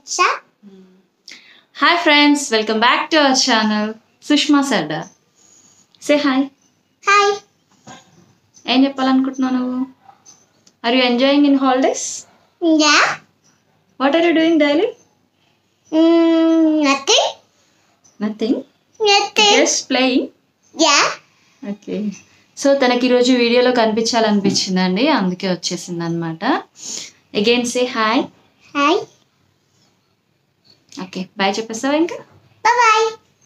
Acha. Hi friends welcome back to our channel Sushma Sarda say hi Hi. ఏం చెప్పాలనుకుంటున్నావు నువ్వు are you enjoying in holidays Yeah. What are you doing daily Mm, nothing. Nothing Nothing. Just playing Yeah. Okay so తనకి ఈరోజు వీడియోలో కనిపించాలనిపించిందండి అందుకే వచ్చేసింది అనమాట again say hi Hi. Okay bye చెప్పేస్తావా ఇంకా Bye bye.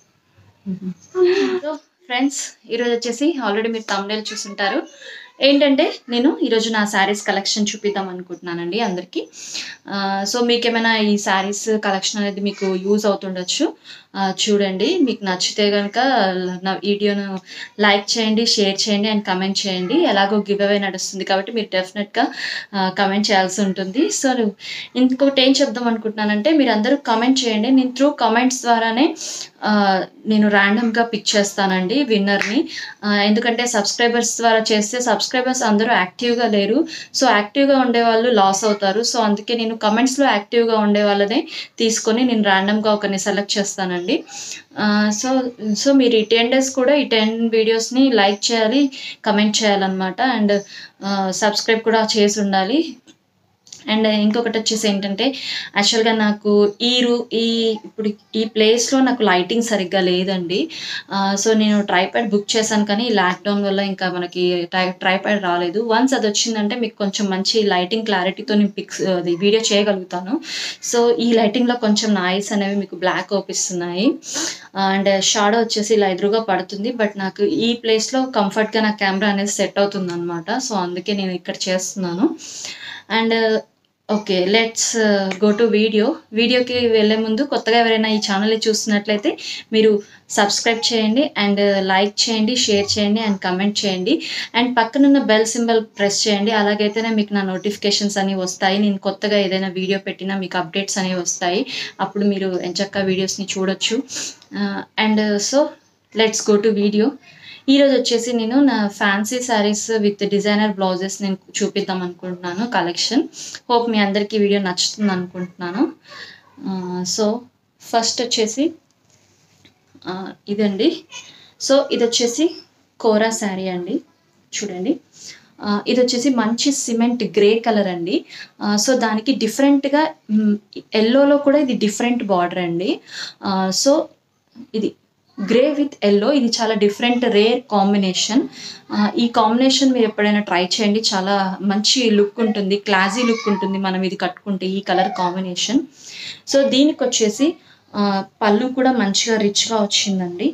సో ఫ్రెండ్స్ ఈరోజు వచ్చేసి ఆల్రెడీ మీరు తమిళ చూసుంటారు ఏంటంటే నేను ఈరోజు నా శారీస్ కలెక్షన్ చూపిద్దాం అనుకుంటున్నానండి అందరికీ ఆ, సో మీకు ఏమైనా ఈ శారీస్ కలెక్షన్ అనేది మీకు యూజ్ అవుతుండొచ్చు ఆ, చూడండి మీకు నచ్చితే కనుక నా వీడియోను లైక్ చేయండి షేర్ చేయండి అండ్ కమెంట్ చేయండి ఎలాగో గివ్ అవే నడుస్తుంది కాబట్టి మీరు డెఫినెట్గా కమెంట్ చేయాల్సి ఉంటుంది సో ఇంకొకటి ఏం చెప్దాం అనుకుంటున్నానంటే మీరు అందరూ కమెంట్ చేయండి నేను త్రూ కమెంట్స్ ద్వారానే ఆ, నేను ర్యాండమ్గా పిక్ చేస్తానండి విన్నర్ని ఎందుకంటే సబ్స్క్రైబర్స్ ద్వారా చేస్తే సబ్స్క్రైబర్స్ అందరూ యాక్టివ్గా లేరు సో యాక్టివ్గా ఉండే వాళ్ళు లాస్ అవుతారు సో అందుకే నేను కమెంట్స్లో యాక్టివ్గా ఉండే వాళ్ళనే తీసుకొని నేను ర్యాండమ్గా ఒకరిని సెలెక్ట్ చేస్తానండి ఆ, సో సో మీరు ఈ టెన్ డేస్ కూడా ఈ టెన్ వీడియోస్ని లైక్ చేయాలి కమెంట్ చేయాలన్నమాట అండ్ సబ్స్క్రైబ్ కూడా చేసి ఉండాలి అండ్ ఇంకొకటి వచ్చేసి ఏంటంటే యాక్చువల్గా నాకు ఈ రూ ఈ ఇప్పుడు ఈ ప్లేస్లో నాకు లైటింగ్ సరిగ్గా లేదండి ఆ, సో నేను ట్రైప్యాడ్ బుక్ చేశాను కానీ లాక్డౌన్ వల్ల ఇంకా మనకి ట్రై ట్రైప్యాడ్ రాలేదు వన్స్ అది వచ్చిందంటే మీకు కొంచెం మంచి లైటింగ్ క్లారిటీతో నేను పిక్స్ అది వీడియో చేయగలుగుతాను సో ఈ లైటింగ్లో కొంచెం నాయిస్ అనేవి మీకు బ్లాక్ ఓపిస్తున్నాయి అండ్ షాడో వచ్చేసి ఇలా ఎదురుగా పడుతుంది బట్ నాకు ఈ ప్లేస్లో కంఫర్ట్గా నా కెమెరా అనేది సెట్ అవుతుంది అనమాట సో అందుకే నేను ఇక్కడ చేస్తున్నాను and okay let's go to video వీడియోకి వెళ్ళే ముందు కొత్తగా ఎవరైనా ఈ ఛానల్ని చూస్తున్నట్లయితే మీరు సబ్స్క్రైబ్ చేయండి అండ్ లైక్ చేయండి షేర్ చేయండి అండ్ కమెంట్ చేయండి అండ్ పక్కనున్న బెల్ సింబల్ ప్రెస్ చేయండి అలాగైతేనే మీకు నా నోటిఫికేషన్స్ అనేవి వస్తాయి నేను కొత్తగా ఏదైనా వీడియో పెట్టినా మీకు అప్డేట్స్ అనేవి వస్తాయి అప్పుడు మీరు ఎంచక్క వీడియోస్ని చూడొచ్చు and so let's go to video ఈరోజు వచ్చేసి నేను నా fancy saris with designer blouses నేను చూపిద్దాం అనుకుంటున్నాను కలెక్షన్ హోప్ మీ అందరికీ వీడియో నచ్చుతుంది అనుకుంటున్నాను సో ఫస్ట్ వచ్చేసి ఆ, ఇదండి సో ఇది వచ్చేసి కోరా శారీ అండి చూడండి ఆ, ఇది వచ్చేసి మంచి సిమెంట్ గ్రే కలర్ అండి ఆ, సో దానికి డిఫరెంట్గా ఎల్లోలో కూడా ఇది డిఫరెంట్ బార్డర్ అండి ఆ, సో ఇది గ్రే విత్ ఎల్లో ఇది చాలా డిఫరెంట్ రేర్ కాంబినేషన్ ఈ కాంబినేషన్ మీరు ఎప్పుడైనా ట్రై చేయండి చాలా మంచి లుక్ ఉంటుంది క్లాసీ లుక్ ఉంటుంది మనం ఇది కట్టుకుంటే ఈ కలర్ కాంబినేషన్ సో దీనికి వచ్చేసి ఆ, పళ్ళు కూడా మంచిగా రిచ్గా వచ్చిందండి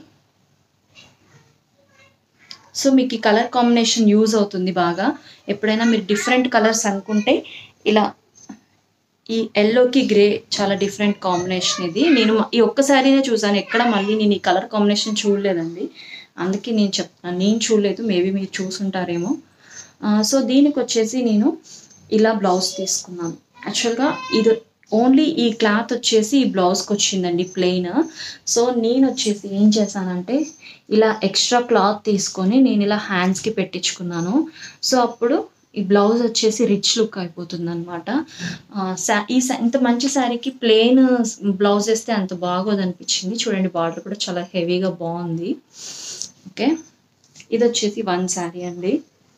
సో మీకు ఈ కలర్ కాంబినేషన్ యూజ్ అవుతుంది బాగా ఎప్పుడైనా మీరు డిఫరెంట్ కలర్స్ అనుకుంటే ఇలా ఈ ఎల్లోకి గ్రే చాలా డిఫరెంట్ కాంబినేషన్ ఇది నేను ఈ ఒక్కసారినే చూసాను ఎక్కడ మళ్ళీ నేను ఈ కలర్ కాంబినేషన్ చూడలేదండి అందుకే నేను చెప్తాను నేను చూడలేదు మేబీ మీరు చూసుంటారేమో ఆ, సో దీనికి వచ్చేసి నేను ఇలా బ్లౌజ్ తీసుకున్నాను యాక్చువల్గా ఇది ఓన్లీ ఈ క్లాత్ వచ్చేసి ఈ బ్లౌజ్కి వచ్చిందండి ప్లెయిన్ సో నేను వచ్చేసి ఏం చేశానంటే ఇలా ఎక్స్ట్రా క్లాత్ తీసుకొని నేను ఇలా హ్యాండ్స్కి పెట్టించుకున్నాను సో అప్పుడు ఈ బ్లౌజ్ వచ్చేసి రిచ్ లుక్ అయిపోతుంది అనమాట ఈ సా- ఇంత మంచి శారీకి ప్లెయిన్ బ్లౌజ్ వేస్తే అంత బాగోదు అనిపించింది చూడండి బార్డర్ కూడా చాలా హెవీగా బాగుంది ఓకే ఇది వచ్చేసి వన్ శారీ అండి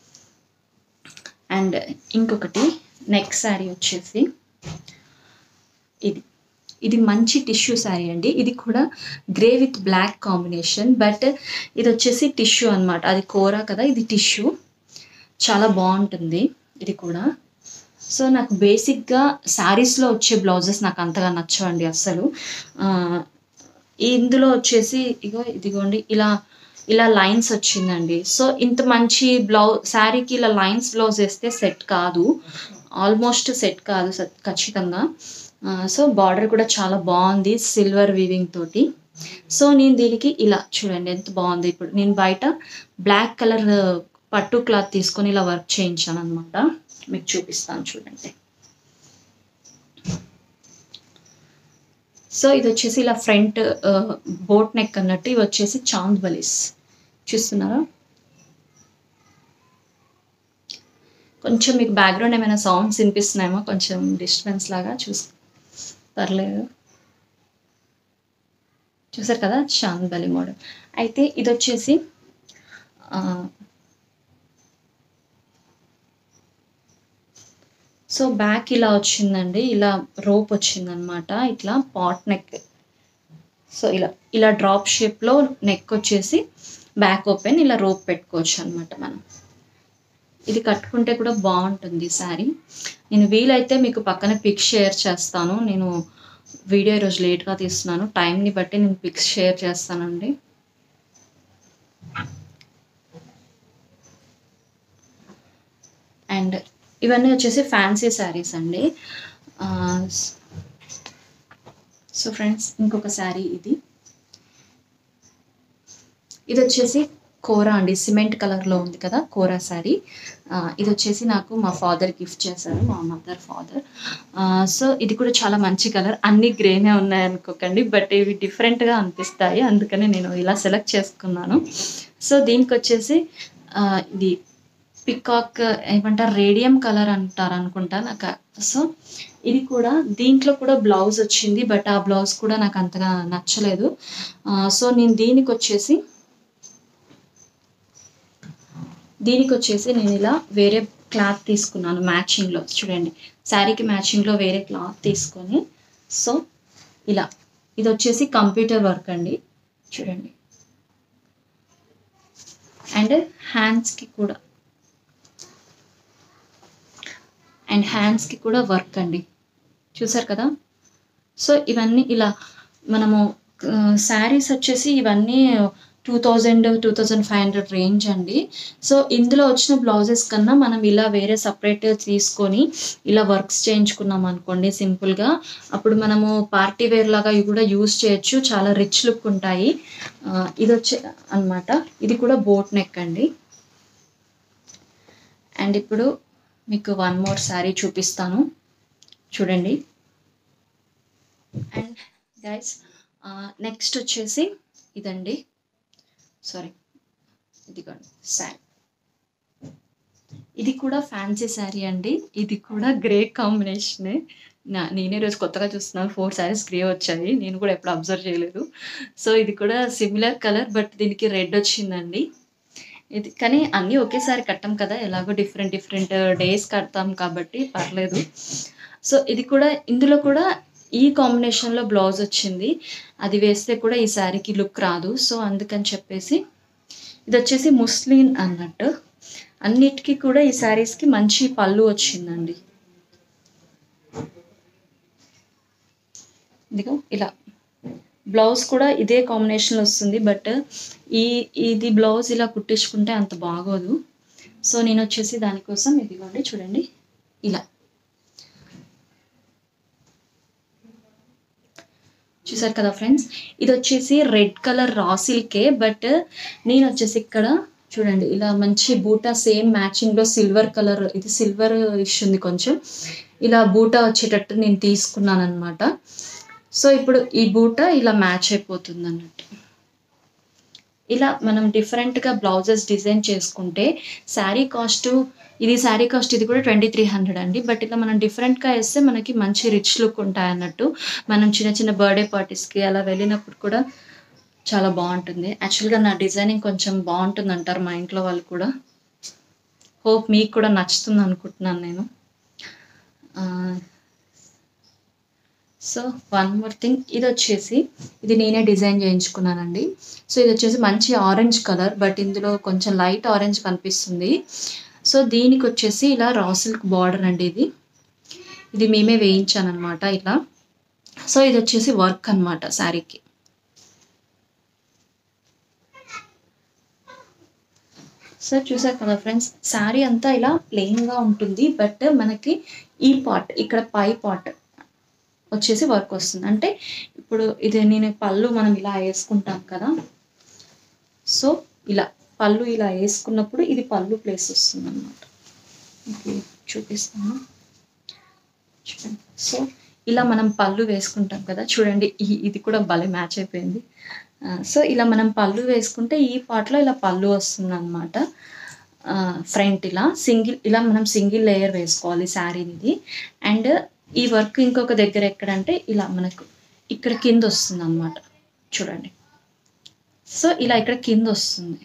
అండ్ ఇంకొకటి నెక్స్ట్ శారీ వచ్చేసి ఇది ఇది మంచి టిష్యూ శారీ అండి ఇది కూడా grey with black combination but ఇది వచ్చేసి టిష్యూ అన్నమాట అది కోరా కదా ఇది టిష్యూ చాలా బాగుంటుంది ఇది కూడా సో నాకు బేసిక్గా శారీస్లో వచ్చే బ్లౌజెస్ నాకు అంతగా నచ్చవండి అస్సలు ఆ, ఇందులో వచ్చేసి ఇగో ఇదిగోండి ఇలా ఇలా లైన్స్ వచ్చిందండి సో ఇంత మంచి బ్లౌజ్ శారీకి ఇలా లైన్స్ బ్లౌజ్ వేస్తే సెట్ కాదు ఆల్మోస్ట్ సెట్ కాదు స- ఖచ్చితంగా ఆ, సో బార్డర్ కూడా చాలా బాగుంది సిల్వర్ వీవింగ్ తోటి సో నేను దీనికి ఇలా చూడండి ఎంత బాగుంది ఇప్పుడు నేను బయట బ్లాక్ కలర్ పట్టు క్లాత్ తీసుకొని ఇలా వర్క్ చేయించాను అనమాట మీకు చూపిస్తాను చూడండి సో ఇది వచ్చేసి ఇలా ఫ్రంట్ బోట్ నెక్ అన్నట్టు ఇవి వచ్చేసి చాంద్ బలీస్ చూస్తున్నారా కొంచెం మీకు బ్యాక్గ్రౌండ్ ఏమైనా సౌండ్స్ వినిపిస్తున్నాయేమో కొంచెం డిస్టర్బెన్స్ లాగా చూస్ పర్లేదు చూసారు కదా చాందలి మోడల్ అయితే ఇది వచ్చేసి ఆ, సో బ్యాక్ ఇలా వచ్చిందండి ఇలా రోప్ వచ్చిందనమాట ఇట్లా పాట్ నెక్ సో ఇలా ఇలా డ్రాప్ షేప్లో నెక్ వచ్చేసి బ్యాక్ ఓపెన్ ఇలా రోప్ పెట్టుకోవచ్చు అనమాట మనం ఇది కట్టుకుంటే కూడా బాగుంటుంది శారీ నేను వీలైతే మీకు పక్కన పిక్స్ షేర్ చేస్తాను నేను వీడియో ఈరోజు లేట్గా తీస్తున్నాను టైంని బట్టి నేను పిక్స్ షేర్ చేస్తానండి అండ్ ఇవన్నీ వచ్చేసి ఫ్యాన్సీ శారీస్ అండి సో ఫ్రెండ్స్ ఇంకొక శారీ ఇది ఇది వచ్చేసి కోరా అండి సిమెంట్ కలర్లో ఉంది కదా కోరా శారీ ఇది వచ్చేసి నాకు మా ఫాదర్ గిఫ్ట్ చేశారు మా మదర్ ఫాదర్ సో ఇది కూడా చాలా మంచి కలర్ అన్ని గ్రేనే ఉన్నాయి అనుకోకండి బట్ ఇవి డిఫరెంట్గా అనిపిస్తాయి అందుకని నేను ఇలా సెలెక్ట్ చేసుకున్నాను సో దీనికి వచ్చేసి ఆ, ఇది పికాక్ ఏమంటారు రేడియం కలర్ అంటారు అనుకుంటా నాకు సో ఇది కూడా దీంట్లో కూడా బ్లౌజ్ వచ్చింది బట్ ఆ బ్లౌజ్ కూడా నాకు అంతగా నచ్చలేదు ఆ, సో నేను దీనికి వచ్చేసి దీనికి వచ్చేసి నేను ఇలా వేరే క్లాత్ తీసుకున్నాను మ్యాచింగ్లో చూడండి శారీకి మ్యాచింగ్లో వేరే క్లాత్ తీసుకొని సో ఇలా ఇది వచ్చేసి కంప్యూటర్ వర్క్ అండి చూడండి అండ్ హ్యాండ్స్కి కూడా అండ్ హ్యాండ్స్కి కూడా వర్క్ అండి చూసారు కదా సో ఇవన్నీ ఇలా మనము శారీస్ వచ్చేసి ఇవన్నీ two thousand two thousand five hundred range అండి సో ఇందులో వచ్చిన బ్లౌజెస్ కన్నా మనం ఇలా వేరే సపరేట్ తీసుకొని ఇలా వర్క్స్ చేయించుకున్నాం అనుకోండి సింపుల్గా అప్పుడు మనము పార్టీ వేర్ లాగా ఇవి కూడా యూస్ చేయొచ్చు చాలా రిచ్ లుక్ ఉంటాయి ఆ, ఇది వచ్చే అన్నమాట ఇది కూడా బోట్ నెక్ అండి అండ్ ఇప్పుడు మీకు వన్ మోర్ శారీ చూపిస్తాను చూడండి అండ్ గైస్ నెక్స్ట్ వచ్చేసి ఇదండి సారీ ఇదిగోండి శారీ ఇది కూడా ఫ్యాన్సీ శారీ అండి ఇది కూడా గ్రే కాంబినేషనే నా నేనే రోజు కొత్తగా చూస్తున్నాను ఫోర్ శారీస్ గ్రే వచ్చాయి నేను కూడా ఎప్పుడు అబ్జర్వ్ చేయలేదు సో ఇది కూడా సిమిలర్ కలర్ బట్ దీనికి రెడ్ వచ్చిందండి ఇది కానీ అన్నీ ఒకేసారి కట్టాం కదా ఎలాగో డిఫరెంట్ డిఫరెంట్ డేస్ కడతాం కాబట్టి పర్లేదు సో ఇది కూడా ఇందులో కూడా ఈ కాంబినేషన్లో బ్లౌజ్ వచ్చింది అది వేస్తే కూడా ఈ శారీకి లుక్ రాదు సో అందుకని చెప్పేసి ఇది వచ్చేసి ముస్లిం అన్నట్టు అన్నిటికీ కూడా ఈ శారీస్కి మంచి పళ్ళు వచ్చిందండి ఇదిగో ఇలా బ్లౌజ్ కూడా ఇదే కాంబినేషన్ వస్తుంది బట్ ఈ ఇది బ్లౌజ్ ఇలా కుట్టించుకుంటే అంత బాగోదు సో నేను వచ్చేసి దానికోసం ఇదిగోండి చూడండి ఇలా చూసారు కదా ఫ్రెండ్స్ ఇది వచ్చేసి రెడ్ కలర్ రా సిల్కే బట్ నేను వచ్చేసి ఇక్కడ చూడండి ఇలా మంచి బూటా సేమ్ మ్యాచింగ్లో సిల్వర్ కలర్ ఇది సిల్వర్ ఇష్యూంది కొంచెం ఇలా బూటా వచ్చేటట్టు నేను తీసుకున్నాను అనమాట సో ఇప్పుడు ఈ బూట ఇలా మ్యాచ్ అయిపోతుంది అన్నట్టు ఇలా మనం డిఫరెంట్గా బ్లౌజెస్ డిజైన్ చేసుకుంటే శారీ కాస్ట్ ఇది శారీ కాస్ట్ ఇది కూడా ట్వంటీ త్రీ హండ్రెడ్ అండి బట్ ఇలా మనం డిఫరెంట్గా వేస్తే మనకి మంచి రిచ్ లుక్ ఉంటాయి అన్నట్టు మనం చిన్న చిన్న బర్త్డే పార్టీస్కి అలా వెళ్ళినప్పుడు కూడా చాలా బాగుంటుంది యాక్చువల్గా నా డిజైనింగ్ కొంచెం బాగుంటుంది అంటారు మా ఇంట్లో వాళ్ళు కూడా హోప్ మీకు కూడా నచ్చుతుంది అనుకుంటున్నాను నేను సో వన్ మోర్ థింగ్ ఇది వచ్చేసి ఇది నేనే డిజైన్ చేయించుకున్నానండి సో ఇది వచ్చేసి మంచి ఆరెంజ్ కలర్ బట్ ఇందులో కొంచెం లైట్ ఆరెంజ్ కనిపిస్తుంది సో దీనికి వచ్చేసి ఇలా రా సిల్క్ బార్డర్ అండి ఇది ఇది మేమే వేయించాను అనమాట ఇలా సో ఇది వచ్చేసి వర్క్ అనమాట శారీకి సో చూసారు కదా ఫ్రెండ్స్ శారీ అంతా ఇలా ప్లెయిన్గా ఉంటుంది బట్ మనకి ఈ పార్ట్ ఇక్కడ పై పార్ట్ వచ్చేసి వర్క్ వస్తుంది అంటే ఇప్పుడు ఇది నేను పళ్ళు మనం ఇలా వేసుకుంటాం కదా సో ఇలా పళ్ళు ఇలా వేసుకున్నప్పుడు ఇది పళ్ళు ప్లేస్ వస్తుంది అనమాట చూపిస్తాను చూడండి సో ఇలా మనం పళ్ళు వేసుకుంటాం కదా చూడండి ఈ ఇది కూడా భలే మ్యాచ్ అయిపోయింది ఆ, సో ఇలా మనం పళ్ళు వేసుకుంటే ఈ పార్ట్లో ఇలా పళ్ళు వస్తుంది అనమాట ఫ్రంట్ ఇలా సింగిల్ ఇలా మనం సింగిల్ లేయర్ వేసుకోవాలి శారీని ఇది అండ్ ఈ వర్క్ ఇంకొక దగ్గర ఎక్కడంటే ఇలా మనకు ఇక్కడ కింద వస్తుంది అనమాట చూడండి సో ఇలా ఇక్కడ కింద వస్తుంది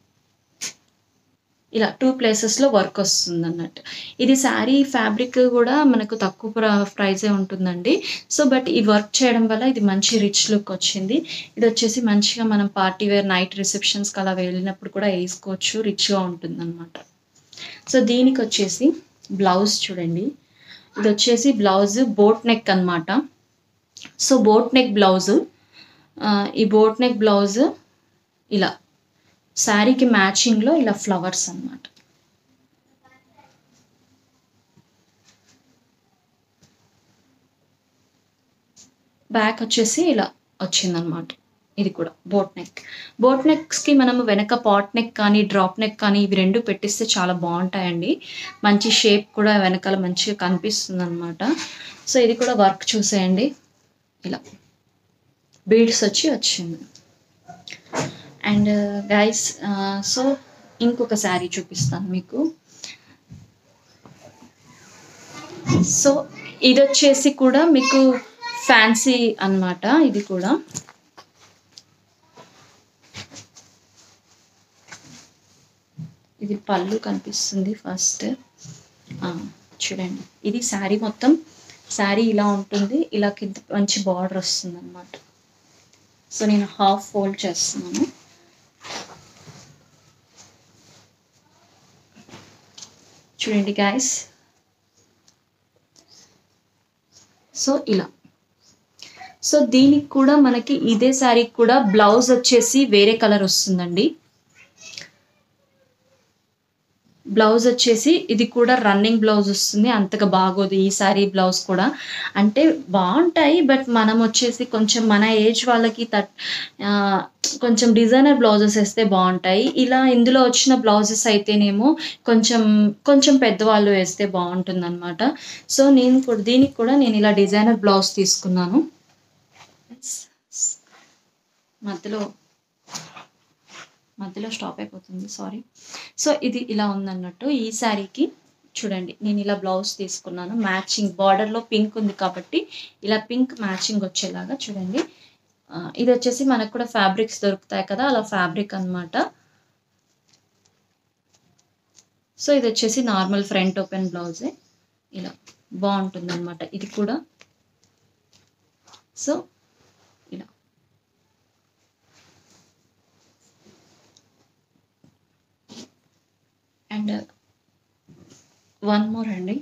ఇలా టూ ప్లేసెస్లో వర్క్ వస్తుంది అన్నట్టు ఇది శారీ ఫ్యాబ్రిక్ కూడా మనకు తక్కువ ప్ర ప్రైజే ఉంటుందండి సో బట్ ఈ వర్క్ చేయడం వల్ల ఇది మంచి రిచ్ లుక్ వచ్చింది ఇది వచ్చేసి మంచిగా మనం పార్టీ వేర్ నైట్ రిసెప్షన్స్కి అలా వెళ్ళినప్పుడు కూడా వేసుకోవచ్చు రిచ్గా ఉంటుంది అనమాట సో దీనికి వచ్చేసి బ్లౌజ్ చూడండి ఇది వచ్చేసి బ్లౌజ్ బోట్ నెక్ అన్నమాట సో బోట్ నెక్ బ్లౌజు ఈ బోట్ నెక్ బ్లౌజ్ ఇలా శారీకి మ్యాచింగ్లో ఇలా ఫ్లవర్స్ అన్నమాట బ్యాక్ వచ్చేసి ఇలా వచ్చిందనమాట ఇది కూడా బోట్ నెక్ బోట్ నెక్స్కి మనము వెనక పాట్ నెక్ కానీ డ్రాప్ నెక్ కానీ ఇవి రెండు పెట్టిస్తే చాలా బాగుంటాయండి మంచి షేప్ కూడా వెనకాల మంచిగా కనిపిస్తుంది అనమాట సో ఇది కూడా వర్క్ చూసేయండి ఇలా బీడ్స్ వచ్చి వచ్చింది అండ్ గైస్ సో ఇంకొక శారీ చూపిస్తాను మీకు సో ఇది వచ్చేసి కూడా మీకు ఫ్యాన్సీ అన్నమాట ఇది కూడా ఇది పళ్ళు కనిపిస్తుంది ఫస్ట్ చూడండి ఇది శారీ మొత్తం శారీ ఇలా ఉంటుంది ఇలా కింద మంచి బార్డర్ వస్తుంది అనమాట సో నేను హాఫ్ ఫోల్డ్ చేస్తున్నాను చూడండి గాయస్ సో ఇలా సో దీనికి కూడా మనకి ఇదే శారీకి కూడా బ్లౌజ్ వచ్చేసి వేరే కలర్ వస్తుందండి బ్లౌజ్ వచ్చేసి ఇది కూడా రన్నింగ్ బ్లౌజ్ వస్తుంది అంతగా బాగోదు ఈ సారీ బ్లౌజ్ కూడా అంటే బాగుంటాయి బట్ మనం వచ్చేసి కొంచెం మన ఏజ్ వాళ్ళకి తట్ ఆ, కొంచెం డిజైనర్ బ్లౌజెస్ వేస్తే బాగుంటాయి ఇలా ఇందులో వచ్చిన బ్లౌజెస్ అయితేనేమో కొంచెం కొంచెం పెద్దవాళ్ళు వేస్తే బాగుంటుంది అనమాట సో నేను కూడా దీనికి కూడా నేను ఇలా డిజైనర్ బ్లౌజ్ తీసుకున్నాను మధ్యలో మధ్యలో స్టాప్ అయిపోతుంది సారీ సో ఇది ఇలా ఉందన్నట్టు ఈ శారీకి చూడండి నేను ఇలా బ్లౌజ్ తీసుకున్నాను మ్యాచింగ్ బార్డర్లో పింక్ ఉంది కాబట్టి ఇలా పింక్ మ్యాచింగ్ వచ్చేలాగా చూడండి ఆ, ఇది వచ్చేసి మనకు కూడా ఫ్యాబ్రిక్స్ దొరుకుతాయి కదా అలా ఫ్యాబ్రిక్ అన్నమాట సో ఇది వచ్చేసి నార్మల్ ఫ్రంట్ ఓపెన్ బ్లౌజే ఇలా బాగుంటుంది అనమాట ఇది కూడా సో ఇలా అండ్ వన్ మోర్ అండి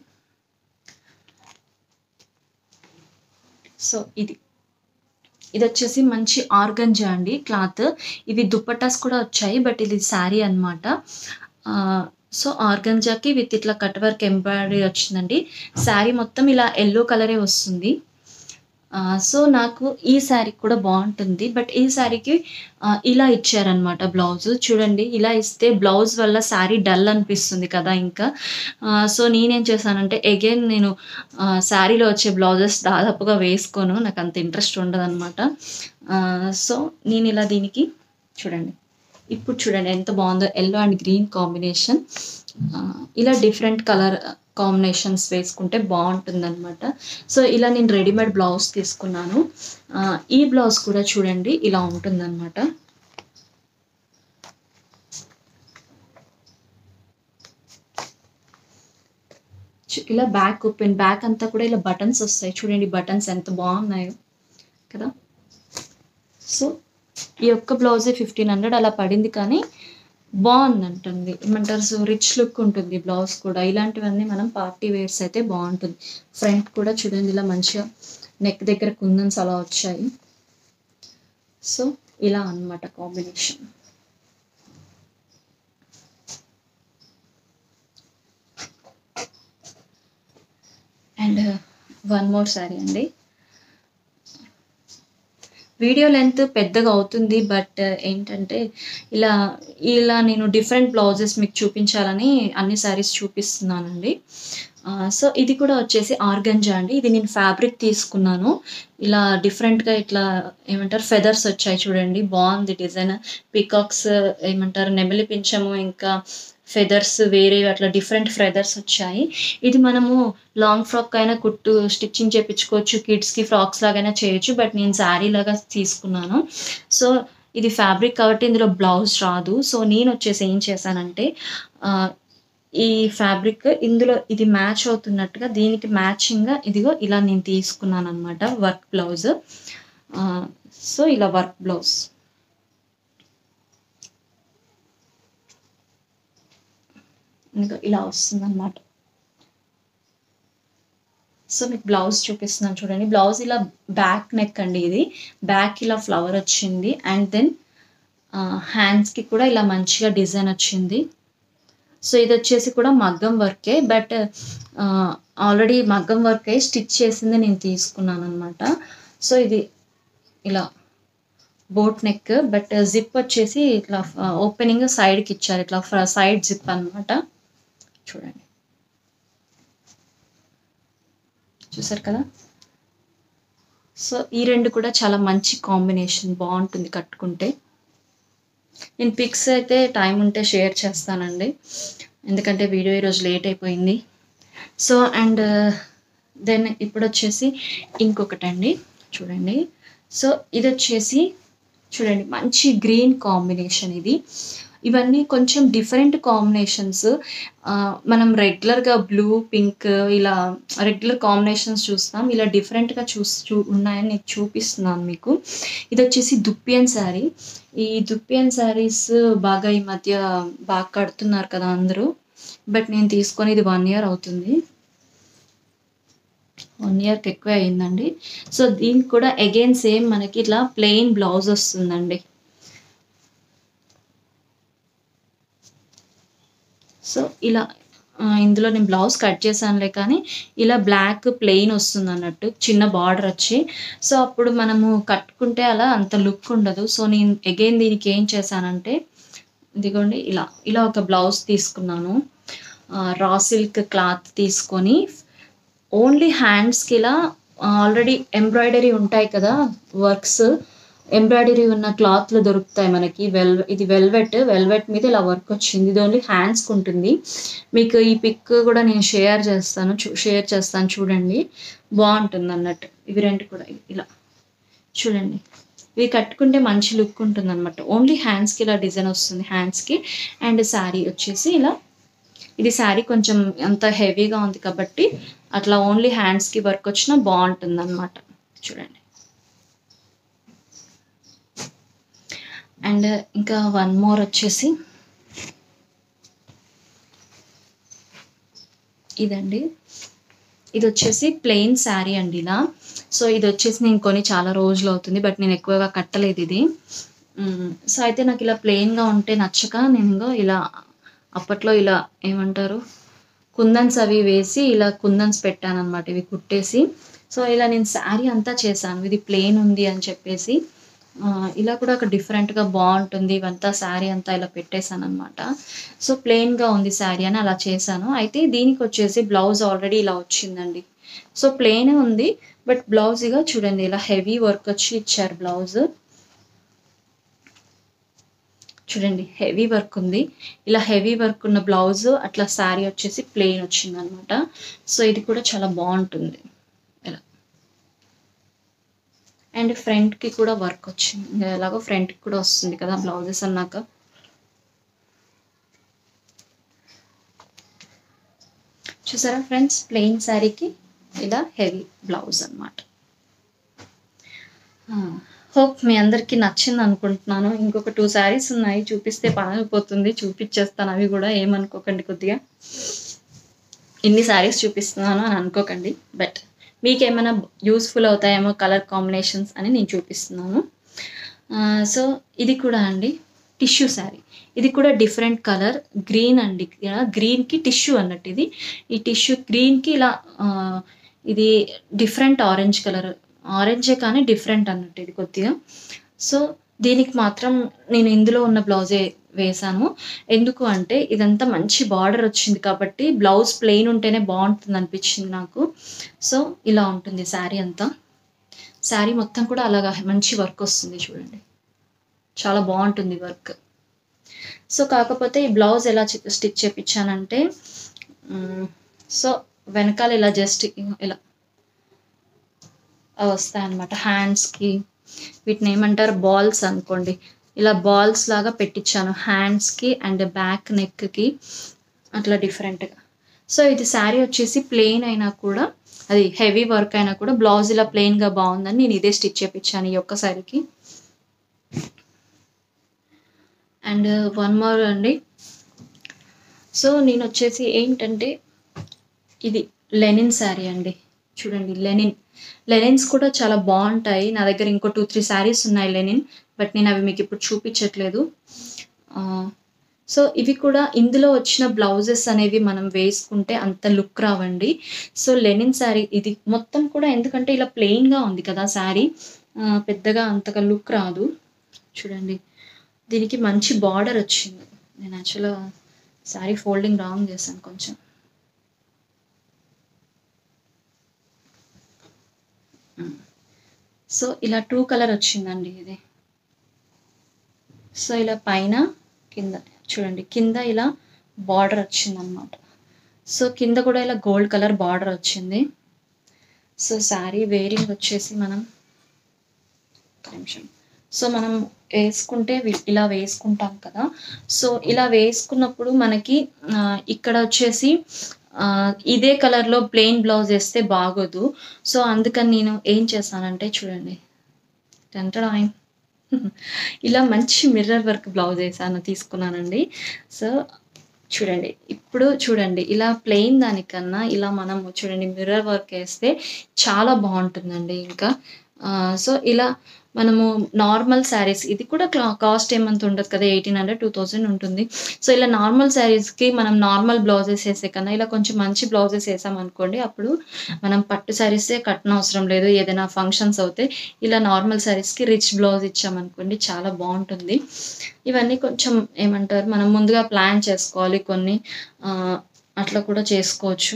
సో ఇది ఇది వచ్చేసి మంచి ఆర్గంజా అండి క్లాత్ ఇవి దుప్పటాస్ కూడా వచ్చాయి బట్ ఇది శారీ అనమాట సో ఆర్గంజాకి విత్ ఇట్లా కట్ వర్క్ ఎంబ్రాయిడరీ వచ్చిందండి శారీ మొత్తం ఇలా ఎల్లో కలరే వస్తుంది ఆ, సో నాకు ఈ శారీ కూడా బాగుంటుంది బట్ ఈ శారీకి ఆ, ఇలా ఇచ్చారనమాట బ్లౌజ్ చూడండి ఇలా ఇస్తే బ్లౌజ్ వల్ల శారీ డల్ అనిపిస్తుంది కదా ఇంకా ఆ, సో నేనేం చేశానంటే అగైన్ నేను ఆ, శారీలో వచ్చే బ్లౌజెస్ దాదాపుగా వేసుకోను నాకు అంత ఇంట్రెస్ట్ ఉండదు అనమాట సో నేను ఇలా దీనికి చూడండి ఇప్పుడు చూడండి ఎంత బాగుందో ఎల్లో అండ్ గ్రీన్ కాంబినేషన్ ఇలా డిఫరెంట్ కలర్ కాంబినేషన్స్ వేసుకుంటే బాగుంటుంది అనమాట సో ఇలా నేను రెడీమేడ్ బ్లౌజ్ తీసుకున్నాను ఆ, ఈ బ్లౌజ్ కూడా చూడండి ఇలా ఉంటుందన్నమాట చు- ఇలా బ్యాక్ ఓపెన్ బ్యాక్ అంతా కూడా ఇలా బటన్స్ వస్తాయి చూడండి బటన్స్ ఎంత బాగున్నాయో కదా సో ఈ ఒక్క బ్లౌజే ఫిఫ్టీన్ హండ్రెడ్ అలా పడింది కానీ బాగుంది అంటుంది ఏమంటారు సో రిచ్ లుక్ ఉంటుంది బ్లౌజ్ కూడా ఇలాంటివన్నీ మనం పార్టీ వేర్స్ అయితే బాగుంటుంది ఫ్రంట్ కూడా చూడండి ఇలా మంచిగా నెక్ దగ్గర కుందన్స్ అలా వచ్చాయి సో ఇలా అన్నమాట combination and one more sari అండి వీడియో లెంత్ పెద్దగా అవుతుంది బట్ ఏంటంటే ఇలా ఇలా నేను డిఫరెంట్ బ్లౌజెస్ మీకు చూపించాలని అన్ని శారీస్ చూపిస్తున్నానండి సో ఇది కూడా వచ్చేసి ఆర్గంజా అండి ఇది నేను ఫ్యాబ్రిక్ తీసుకున్నాను ఇలా డిఫరెంట్గా ఇట్లా ఏమంటారు ఫెదర్స్ వచ్చాయి చూడండి బాగుంది డిజైన్ పికాక్స్ ఏమంటారు నెమలి పింఛము ఇంకా ఫెదర్స్ వేరే అట్లా డిఫరెంట్ ఫెదర్స్ వచ్చాయి ఇది మనము లాంగ్ ఫ్రాక్ అయినా కుట్టు స్టిచ్చింగ్ చేయించుకోవచ్చు కిడ్స్కి ఫ్రాక్స్ లాగైనా చేయొచ్చు బట్ నేను శారీ లాగా తీసుకున్నాను సో ఇది ఫ్యాబ్రిక్ కాబట్టి ఇందులో బ్లౌజ్ రాదు సో నేను వచ్చేసి ఏం చేశానంటే ఆ, ఈ ఫ్యాబ్రిక్ ఇందులో ఇది మ్యాచ్ అవుతున్నట్టుగా దీనికి మ్యాచింగ్గా ఇదిగో ఇలా నేను తీసుకున్నాను అనమాట వర్క్ బ్లౌజ్ సో ఇలా వర్క్ బ్లౌజ్ ఇంకా ఇలా వస్తుంది అనమాట సో మీకు బ్లౌజ్ చూపిస్తున్నాను చూడండి బ్లౌజ్ ఇలా బ్యాక్ నెక్ అండి ఇది బ్యాక్ ఇలా ఫ్లవర్ వచ్చింది అండ్ దెన్ హ్యాండ్స్కి కూడా ఇలా మంచిగా డిజైన్ వచ్చింది సో ఇది వచ్చేసి కూడా మగ్గం వర్కే బట్ ఆల్రెడీ మగ్గం వర్క్ అయి స్టిచ్ చేసింది నేను తీసుకున్నాను అనమాట సో ఇది ఇలా బోట్ నెక్ బట్ జిప్ వచ్చేసి ఇట్లా ఓపెనింగ్ సైడ్కి ఇచ్చారు ఇట్లా సైడ్ జిప్ అన్నమాట చూడండి చూసారు కదా సో ఈ రెండు కూడా చాలా మంచి కాంబినేషన్ బాగుంటుంది కట్టుకుంటే నేను పిక్స్ అయితే టైం ఉంటే షేర్ చేస్తానండి ఎందుకంటే వీడియో ఈరోజు లేట్ అయిపోయింది సో అండ్ దెన్ ఇప్పుడు వచ్చేసి ఇంకొకటి అండి చూడండి సో ఇది వచ్చేసి చూడండి మంచి గ్రీన్ కాంబినేషన్ ఇది ఇవన్నీ కొంచెం డిఫరెంట్ కాంబినేషన్స్ మనం రెగ్యులర్గా బ్లూ పింక్ ఇలా రెగ్యులర్ కాంబినేషన్స్ చూస్తాం ఇలా డిఫరెంట్గా చూస్ చూ ఉన్నాయని నేను చూపిస్తున్నాను మీకు ఇది వచ్చేసి దుప్పియన్ శారీ ఈ దుప్పియన్ శారీస్ బాగా ఈ మధ్య బాగా కడుతున్నారు కదా అందరూ బట్ నేను తీసుకొని ఇది వన్ ఇయర్ అవుతుంది వన్ ఇయర్కి ఎక్కువ అయిందండి సో దీనికి కూడా అగైన్ సేమ్ మనకి ఇట్లా ప్లెయిన్ బ్లౌజ్ వస్తుందండి సో ఇలా ఆ, ఇందులో నేను బ్లౌజ్ కట్ చేశానులే కానీ ఇలా బ్లాక్ ప్లెయిన్ వస్తుంది అన్నట్టు చిన్న బార్డర్ వచ్చి సో అప్పుడు మనము కట్టుకుంటే అలా అంత లుక్ ఉండదు సో నేను అగైన్ దీనికి ఏం చేశానంటే ఇదిగోండి ఇలా ఇలా ఒక బ్లౌజ్ తీసుకున్నాను రా సిల్క్ క్లాత్ తీసుకొని ఓన్లీ హ్యాండ్స్కి ఇలా ఆల్రెడీ ఎంబ్రాయిడరీ ఉంటాయి కదా వర్క్స్ ఎంబ్రాయిడరీ ఉన్న క్లాత్లు దొరుకుతాయి మనకి వెల్ ఇది వెల్వెట్ వెల్వెట్ మీద ఇలా వర్క్ వచ్చింది ఇది ఓన్లీ హ్యాండ్స్కి ఉంటుంది మీకు ఈ పిక్ కూడా నేను షేర్ చేస్తాను చూ షేర్ చేస్తాను చూడండి బాగుంటుంది అన్నట్టు ఇవి రెండు కూడా ఇలా చూడండి ఇవి కట్టుకుంటే మంచి లుక్ ఉంటుంది అనమాట ఓన్లీ హ్యాండ్స్కి ఇలా డిజైన్ వస్తుంది హ్యాండ్స్కి అండ్ శారీ వచ్చేసి ఇలా ఇది శారీ కొంచెం అంత హెవీగా ఉంది కాబట్టి అట్లా ఓన్లీ హ్యాండ్స్కి వర్క్ వచ్చినా బాగుంటుంది అనమాట చూడండి అండ్ ఇంకా వన్ మోర్ వచ్చేసి ఇదండి ఇది వచ్చేసి ప్లెయిన్ శారీ అండి ఇలా సో ఇది వచ్చేసి నేను కొని చాలా రోజులు అవుతుంది బట్ నేను ఎక్కువగా కట్టలేదు ఇది మ్, సో అయితే నాకు ఇలా ప్లెయిన్గా ఉంటే నచ్చక నేను ఇంకో ఇలా అప్పట్లో ఇలా ఏమంటారు కుందన్స్ అవి వేసి ఇలా కుందన్స్ పెట్టాను అనమాట ఇవి కుట్టేసి సో ఇలా నేను శారీ అంతా చేశాను ఇది ప్లెయిన్ ఉంది అని చెప్పేసి ఆ, ఇలా కూడా ఒక డిఫరెంట్గా బాగుంటుంది ఇవంతా శారీ అంతా ఇలా పెట్టేశాను అనమాట సో ప్లెయిన్గా ఉంది శారీ అని అలా చేశాను అయితే దీనికి వచ్చేసి బ్లౌజ్ ఆల్రెడీ ఇలా వచ్చిందండి సో ప్లెయిన్ ఉంది బట్ బ్లౌజ్ ఇక చూడండి ఇలా హెవీ వర్క్ వచ్చి ఇచ్చారు బ్లౌజ్ చూడండి హెవీ వర్క్ ఉంది ఇలా హెవీ వర్క్ ఉన్న బ్లౌజ్ అట్లా శారీ వచ్చేసి ప్లెయిన్ వచ్చింది అనమాట సో ఇది కూడా చాలా బాగుంటుంది ఇలా అండ్ ఫ్రంట్కి కూడా వర్క్ వచ్చింది ఇంకా ఎలాగో ఫ్రంట్కి కూడా వస్తుంది కదా బ్లౌజెస్ అన్నాక చూసారా ఫ్రెండ్స్ ప్లెయిన్ శారీకి ఇలా హెవీ బ్లౌజ్ అనమాట హోప్ మీ అందరికీ నచ్చింది అనుకుంటున్నాను ఇంకొక టూ శారీస్ ఉన్నాయి చూపిస్తే పాగిపోతుంది చూపించేస్తాను అవి కూడా ఏమనుకోకండి కొద్దిగా ఇన్ని శారీస్ చూపిస్తున్నాను అని అనుకోకండి బట్ మీకు ఏమైనా యూస్ఫుల్ అవుతాయేమో కలర్ కాంబినేషన్స్ అని నేను చూపిస్తున్నాను సో ఇది కూడా అండి టిష్యూ శారీ ఇది కూడా డిఫరెంట్ కలర్ గ్రీన్ అండి గ్రీన్కి టిష్యూ అన్నట్టు ఇది ఈ టిష్యూ గ్రీన్కి ఇలా ఆ, ఇది డిఫరెంట్ ఆరెంజ్ కలర్ ఆరెంజే కానీ డిఫరెంట్ అన్నట్టు ఇది కొద్దిగా సో దీనికి మాత్రం నేను ఇందులో ఉన్న బ్లౌజే వేశాను ఎందుకు అంటే ఇదంతా మంచి బార్డర్ వచ్చింది కాబట్టి బ్లౌజ్ ప్లెయిన్ ఉంటేనే బాగుంటుంది అనిపించింది నాకు సో ఇలా ఉంటుంది శారీ అంతా శారీ మొత్తం కూడా అలాగా మంచి వర్క్ వస్తుంది చూడండి చాలా బాగుంటుంది వర్క్ సో కాకపోతే ఈ బ్లౌజ్ ఎలా స్టిచ్ చేపించానంటే మ్, సో వెనకాల ఇలా జస్ట్ ఇలా అవి వస్తాయి అనమాట హ్యాండ్స్కి వీటిని ఏమంటారు బాల్స్ అనుకోండి ఇలా బాల్స్ లాగా పెట్టించాను హ్యాండ్స్కి అండ్ బ్యాక్ నెక్కి అట్లా డిఫరెంట్గా సో ఇది శారీ వచ్చేసి ప్లెయిన్ అయినా కూడా అది హెవీ వర్క్ అయినా కూడా బ్లౌజ్ ఇలా ప్లెయిన్గా బాగుందని నేను ఇదే స్టిచ్ చేపించాను ఈ ఒక్క శారీకి అండ్ వన్ మోర్ అండి సో నేను వచ్చేసి ఏంటంటే ఇది లెనిన్ శారీ అండి చూడండి లెనిన్ లెనిన్స్ కూడా చాలా బాగుంటాయి నా దగ్గర ఇంకో టూ త్రీ శారీస్ ఉన్నాయి లెనిన్ బట్ నేను అవి మీకు ఇప్పుడు చూపించట్లేదు ఆ, సో ఇవి కూడా ఇందులో వచ్చిన బ్లౌజెస్ అనేవి మనం వేసుకుంటే అంత లుక్ రావండి సో లెనిన్ శారీ ఇది మొత్తం కూడా ఎందుకంటే ఇలా ప్లెయిన్గా ఉంది కదా శారీ పెద్దగా అంతగా లుక్ రాదు చూడండి దీనికి మంచి బార్డర్ వచ్చింది నేను యాక్చువల్గా శారీ ఫోల్డింగ్ రాంగ్ చేశాను కొంచెం సో ఇలా టూ కలర్ వచ్చిందండి ఇది సో ఇలా పైన కింద చూడండి కింద ఇలా బార్డర్ వచ్చిందనమాట సో కింద కూడా ఇలా గోల్డ్ కలర్ బార్డర్ వచ్చింది సో శారీ వేరింగ్ వచ్చేసి మనం ఒక్క నిమిషం సో మనం వేసుకుంటే వి- ఇలా వేసుకుంటాం కదా సో ఇలా వేసుకున్నప్పుడు మనకి ఆ, ఇక్కడ వచ్చేసి ఆ, ఇదే కలర్లో ప్లెయిన్ బ్లౌజ్ వేస్తే బాగోదు సో అందుకని నేను ఏం చేశానంటే చూడండి టెంటడాయిన్ ఇలా మంచి మిర్రర్ వర్క్ బ్లౌజ్ వేసాను తీసుకున్నానండి సో చూడండి ఇప్పుడు చూడండి ఇలా ప్లెయిన్ దానికన్నా ఇలా మనం చూడండి మిర్రర్ వర్క్ వేస్తే చాలా బాగుంటుందండి ఇంకా ఆ, సో ఇలా మనము నార్మల్ శారీస్ ఇది కూడా కాస్ట్ ఏమంత ఉండదు కదా ఎయిటీన్ హండ్రెడ్ టూ థౌజండ్ ఉంటుంది సో ఇలా నార్మల్ శారీస్కి మనం నార్మల్ బ్లౌజెస్ వేసే కన్నా ఇలా కొంచెం మంచి బ్లౌజెస్ వేసామనుకోండి అప్పుడు మనం పట్టు శారీసే కట్టన అవసరం లేదు ఏదైనా ఫంక్షన్స్ అవుతే ఇలా నార్మల్ శారీస్కి రిచ్ బ్లౌజ్ ఇచ్చామనుకోండి చాలా బాగుంటుంది ఇవన్నీ కొంచెం ఏమంటారు మనం ముందుగా ప్లాన్ చేసుకోవాలి కొన్ని ఆ, అట్లా కూడా చేసుకోవచ్చు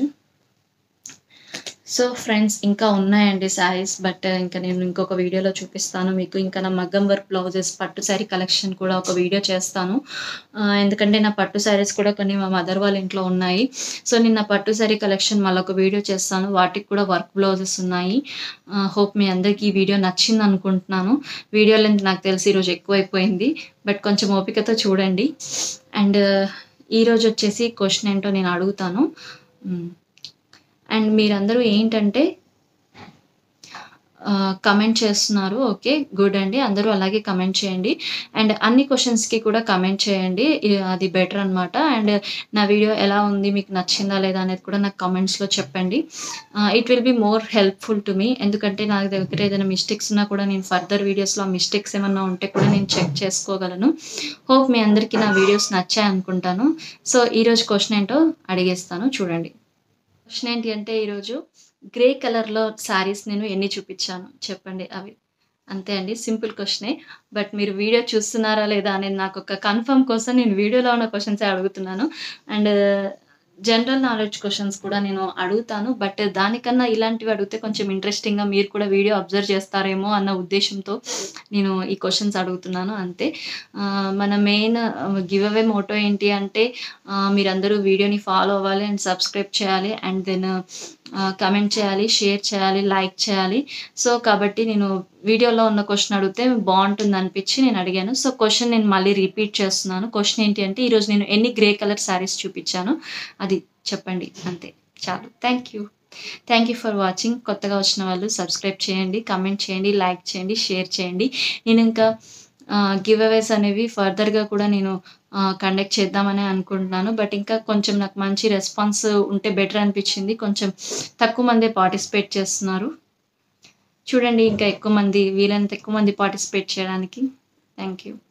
సో ఫ్రెండ్స్ ఇంకా ఉన్నాయండి శారీస్ బట్ ఇంకా నేను ఇంకొక వీడియోలో చూపిస్తాను మీకు ఇంకా నా మగ్గం వర్క్ బ్లౌజెస్ పట్టు శారీ కలెక్షన్ కూడా ఒక వీడియో చేస్తాను ఆ, ఎందుకంటే నా పట్టు శారీస్ కూడా కొన్ని మా మదర్ వాళ్ళ ఇంట్లో ఉన్నాయి సో నేను నా పట్టు శారీ కలెక్షన్ మళ్ళీ ఒక వీడియో చేస్తాను వాటికి కూడా వర్క్ బ్లౌజెస్ ఉన్నాయి హోప్ మీ అందరికీ ఈ వీడియో నచ్చింది అనుకుంటున్నాను వీడియో లెంత్ నాకు తెలిసి ఈరోజు ఎక్కువైపోయింది బట్ కొంచెం ఓపికతో చూడండి అండ్ ఈరోజు వచ్చేసి క్వశ్చన్ ఏంటో నేను అడుగుతాను మ్, అండ్ మీరందరూ ఏంటంటే కమెంట్ చేస్తున్నారు ఓకే గుడ్ అండి అందరూ అలాగే కమెంట్ చేయండి అండ్ అన్ని క్వశ్చన్స్కి కూడా కమెంట్ చేయండి ఇ- అది బెటర్ అనమాట అండ్ నా వీడియో ఎలా ఉంది మీకు నచ్చిందా లేదా అనేది కూడా నాకు కమెంట్స్లో చెప్పండి it will be more helpful to me ఎందుకంటే నా దగ్గర ఏదైనా మిస్టేక్స్ ఉన్నా కూడా నేను ఫర్దర్ వీడియోస్లో మిస్టేక్స్ ఏమన్నా ఉంటే కూడా నేను చెక్ చేసుకోగలను హోప్ మీ అందరికీ నా వీడియోస్ నచ్చాయి అనుకుంటాను సో ఈరోజు క్వశ్చన్ ఏంటో అడిగేస్తాను చూడండి క్వశ్చన్ ఏంటి అంటే ఈరోజు గ్రే కలర్లో శారీస్ నేను ఎన్ని చూపించాను చెప్పండి అవి అంతే అండి సింపుల్ క్వశ్చనే బట్ మీరు వీడియో చూస్తున్నారా లేదా అనేది నాకు ఒక కన్ఫర్మ్ కోసం నేను వీడియోలో ఉన్న క్వశ్చన్సే అడుగుతున్నాను అండ్ జనరల్ నాలెడ్జ్ క్వశ్చన్స్ కూడా నేను అడుగుతాను బట్ దానికన్నా ఇలాంటివి అడిగితే కొంచెం ఇంట్రెస్టింగ్గా మీరు కూడా వీడియో అబ్జర్వ్ చేస్తారేమో అన్న ఉద్దేశంతో నేను ఈ క్వశ్చన్స్ అడుగుతున్నాను అంతే ఆ, మన మెయిన్ గివ్ అవే మోటో ఏంటి అంటే ఆ, మీరందరూ వీడియోని ఫాలో అవ్వాలి అండ్ సబ్స్క్రైబ్ చేయాలి అండ్ దెన్ కమెంట్ చేయాలి షేర్ చేయాలి లైక్ చేయాలి సో కాబట్టి నేను వీడియోలో ఉన్న క్వశ్చన్ అడిగితే బాగుంటుంది అనిపించి నేను అడిగాను సో క్వశ్చన్ నేను మళ్ళీ రిపీట్ చేస్తున్నాను క్వశ్చన్ ఏంటి అంటే ఈరోజు నేను ఎన్ని గ్రే కలర్ శారీస్ చూపించాను అది చెప్పండి అంతే చాలు thank you thank you for watching కొత్తగా వచ్చిన వాళ్ళు సబ్స్క్రైబ్ చేయండి కమెంట్ చేయండి లైక్ చేయండి షేర్ చేయండి నేను ఇంకా గివ్ అవేస్ అనేవి ఫర్దర్గా కూడా నేను కండక్ట్ చేద్దామని అనుకుంటున్నాను బట్ ఇంకా కొంచెం నాకు మంచి రెస్పాన్స్ ఉంటే బెటర్ అనిపించింది కొంచెం తక్కువ మందే పార్టిసిపేట్ చేస్తున్నారు చూడండి ఇంకా ఎక్కువ మంది వీలైనంత ఎక్కువ మంది పార్టిసిపేట్ చేయడానికి థ్యాంక్ యూ